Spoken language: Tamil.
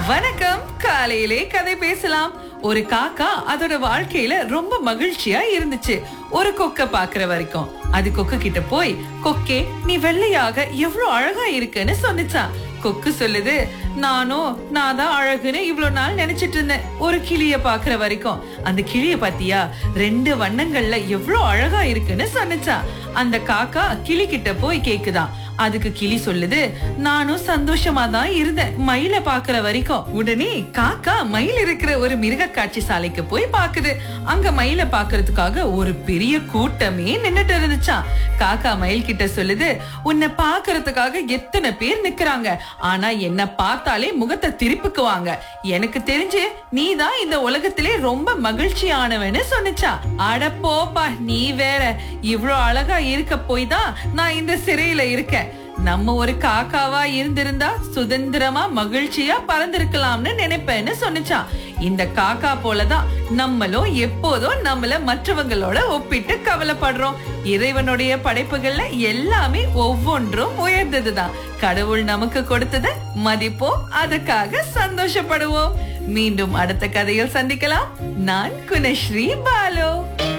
வணக்கம் காலையிலே கதை பேசலாம் ஒரு காக்கா அதோட வாழ்க்கையில ரொம்ப மகிழ்ச்சியா இருந்துச்சு ஒரு கொக்க பாக்குற வரைக்கும் அது கொக்கு கிட்ட போய் கொக்கே நீ வெள்ளையாக எவ்வளவு அழகா இருக்குன்னு சொன்னுச்சான் கொக்கு சொல்லுது நானும் நான் தான் அழகுன்னு இவ்வளவு நாள் நினைச்சிட்டு இருந்தேன் ஒரு கிளிய பாக்குற வரைக்கும் அந்த கிளிய பாத்தியா ரெண்டு வண்ணங்கள்ல எவ்வளவு அழகா இருக்குன்னு சொன்னுச்சான் அந்த காக்கா கிளி கிட்ட போய் கேக்குதாம் அதுக்கு கிளி சொல்லுது நானும் சந்தோஷமா தான் இருந்தேன் மயில பாக்குற வரைக்கும் உடனே காக்கா மயில் இருக்கிற ஒரு மிருக காட்சி சாலைக்கு போய் பாக்குது அங்க மயில பாக்குறதுக்காக ஒரு பெரிய கூட்டமே நின்னுட்டு இருந்துச்சாம் காக்கா மயில் கிட்ட சொல்லுது உன்னை பாக்குறதுக்காக எத்தனை பேர் நிக்கிறாங்க ஆனா என்ன பார்த்தாலே முகத்தை திருப்பிக்குவாங்க எனக்கு தெரிஞ்சு நீ தான் இந்த உலகத்திலே ரொம்ப மகிழ்ச்சியானவன்னு சொன்னிச்சா அட போப்பா நீ வேற இவ்ளோ அழகா இருக்க போய் தான் நான் இந்த சிறையில இருக்கேன் நம்ம ஒரு காக்காவா இருந்திருந்தா சுதந்திரமா மகிழ்ச்சியா பறந்திருக்கலாம்னு நினைப்பேன்னு சொன்னிச்சான் இந்த காக்கா போலதான் நம்மளும் எப்போதும் நம்மள மற்றவங்களோட ஒப்பிட்டு கவலைப்படுறோம் இறைவனுடைய படைப்புகள்ல எல்லாமே ஒவ்வொன்றும் உயர்ந்ததுதான் கடவுள் நமக்கு கொடுத்தத மதிப்போம் அதுக்காக சந்தோஷப்படுவோம் மீண்டும் அடுத்த கதையில் சந்திக்கலாம் நான் குணஸ்ரீ பாலு